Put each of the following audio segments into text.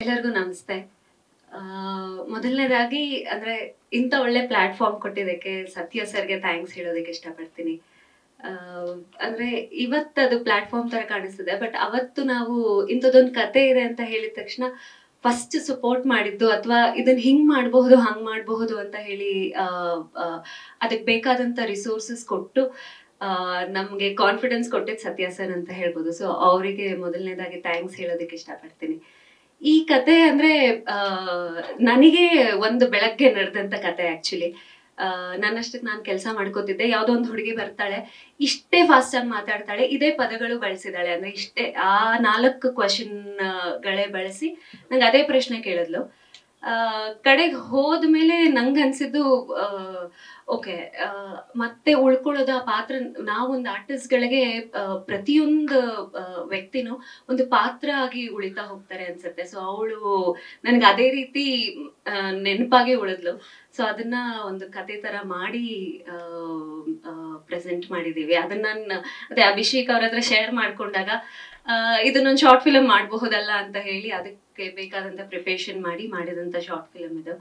ಎಲ್ಲರಿಗೂ ನಮಸ್ತೆ ಆ, ಮೊದಲನೇದಾಗಿ ಅಂದ್ರೆ ಇಂಥ ಒಳ್ಳೆ ಪ್ಲಾಟ್ಫಾರ್ಮ್ ಕೊಟ್ಟಿದ್ದಕ್ಕೆ ಸತ್ಯ ಸರ್ಗೆ ಥ್ಯಾಂಕ್ಸ್ ಹೇಳೋದಕ್ಕೆ ಇಷ್ಟಪಡ್ತೀನಿ ಆ, ಅಂದ್ರೆ ಇವತ್ತದು ಪ್ಲಾಟ್ಫಾರ್ಮ್ ತರ ಕಾಣಿಸ್ತದೆ ಬಟ್ ಅವತ್ತು ನಾವು ಇಂಥದ್ದೊಂದು ಕತೆ ಇದೆ ಅಂತ ಹೇಳಿದ ತಕ್ಷಣ ಫಸ್ಟ್ ಸಪೋರ್ಟ್ ಮಾಡಿದ್ದು ಅಥವಾ ಇದನ್ನ ಹಿಂಗ್ ಮಾಡಬಹುದು ಹಂಗ್ ಮಾಡಬಹುದು ಅಂತ ಹೇಳಿ ಅದಕ್ಕೆ ಬೇಕಾದಂತ ರಿಸೋರ್ಸಸ್ ಕೊಟ್ಟು ಆ, ನಮ್ಗೆ ಕಾನ್ಫಿಡೆನ್ಸ್ ಕೊಟ್ಟಿದ್ ಸತ್ಯ ಸರ್ ಅಂತ ಹೇಳ್ಬೋದು ಸೊ ಅವರಿಗೆ ಮೊದಲನೇದಾಗಿ ಥ್ಯಾಂಕ್ಸ್ ಹೇಳೋದಕ್ಕೆ ಇಷ್ಟಪಡ್ತೀನಿ ಈ ಕತೆ ಅಂದ್ರೆ ಆ, ನನಗೆ ಒಂದು ಬೆಳಗ್ಗೆ ನಡೆದಂತ ಕತೆ ಆಕ್ಚುಲಿ ನನ್ನಷ್ಟಕ್ಕೆ ನಾನು ಕೆಲಸ ಮಾಡ್ಕೋತಿದ್ದೆ ಯಾವ್ದೋ ಒಂದು ಹುಡುಗಿ ಬರ್ತಾಳೆ ಇಷ್ಟೇ ಫಾಸ್ಟ್ ಆಗಿ ಮಾತಾಡ್ತಾಳೆ ಇದೇ ಪದಗಳು ಬಳಸಿದಾಳೆ ಅಂದ್ರೆ ಇಷ್ಟೇ ಆ ನಾಲ್ಕು ಕ್ವಶನ್ ಗಳೇ ಬಳಸಿ ನಂಗೆ ಅದೇ ಪ್ರಶ್ನೆ ಕೇಳಿದ್ಲು ಕಡೆಗೆ ಹೋದ್ಮೇಲೆ ನಂಗೆ ಅನ್ಸಿದ್ದು ಓಕೆ ಮತ್ತೆ ಉಳ್ಕೊಳ್ಳೋದು ಆ ಪಾತ್ರ ನಾವೊಂದು ಆರ್ಟಿಸ್ಟ್ಗಳಿಗೆ ಪ್ರತಿಯೊಂದು ಆ, ವ್ಯಕ್ತಿನೂ ಒಂದು ಪಾತ್ರ ಆಗಿ ಉಳಿತಾ ಹೋಗ್ತಾರೆ ಅನ್ಸುತ್ತೆ ಸೊ ಅವಳು ನನ್ಗೆ ಅದೇ ರೀತಿ ಆ, ನೆನಪಾಗಿ ಉಳಿದ್ಲು ಸೊ ಅದನ್ನ ಒಂದು ಕತೆ ತರ ಮಾಡಿ ಪ್ರೆಸೆಂಟ್ ಮಾಡಿದೀವಿ ಅದನ್ನ ನಾನು ಅದೇ ಅಭಿಷೇಕ್ ಅವ್ರ ಹತ್ರ ಶೇರ್ ಮಾಡ್ಕೊಂಡಾಗ ಆ, ಇದನ್ನೊಂದು ಶಾರ್ಟ್ ಫಿಲಮ್ ಮಾಡಬಹುದಲ್ಲ ಅಂತ ಹೇಳಿ ಅದಕ್ಕೆ ಬೇಕಾದಂತ ಪ್ರಿಪರೇಷನ್ ಮಾಡಿ ಮಾಡಿದಂತ ಶಾರ್ಟ್ ಫಿಲಮ್ ಇದು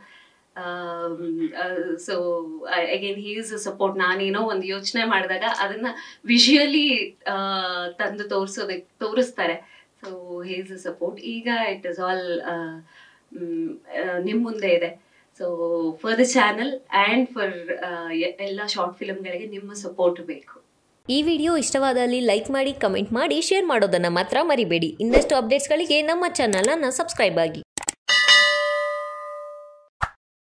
ಸೊ ಅಗೇನ್ ಹೀಸ್ ಸಪೋರ್ಟ್ ನಾನೇನೋ ಒಂದು ಯೋಚನೆ ಮಾಡಿದಾಗ ಅದನ್ನ ವಿಷುಯಲಿ ತಂದು ತೋರಿಸೋದಕ್ಕೆ ತೋರಿಸ್ತಾರೆ ಸೊ ಹೀಸ್ ಸಪೋರ್ಟ್ ಈಗ ಇಟ್ ಇಸ್ ಆಲ್ ನಿಮ್ಮ ಮುಂದೆ ಇದೆ so for the channel and for ಎಲ್ಲ ಶಾರ್ಟ್ ಫಿಲಮ್ಗಳಿಗೆ ನಿಮ್ಮ ಸಪೋರ್ಟ್ ಬೇಕು ಈ ವಿಡಿಯೋ ಇಷ್ಟವಾದಲ್ಲಿ ಲೈಕ್ ಮಾಡಿ ಕಮೆಂಟ್ ಮಾಡಿ ಶೇರ್ ಮಾಡೋದನ್ನು ಮಾತ್ರ ಮರಿಬೇಡಿ ಇನ್ನಷ್ಟು ಅಪ್ಡೇಟ್ಸ್ಗಳಿಗೆ ನಮ್ಮ ಚಾನಲನ್ನು ಸಬ್ಸ್ಕ್ರೈಬ್ ಆಗಿ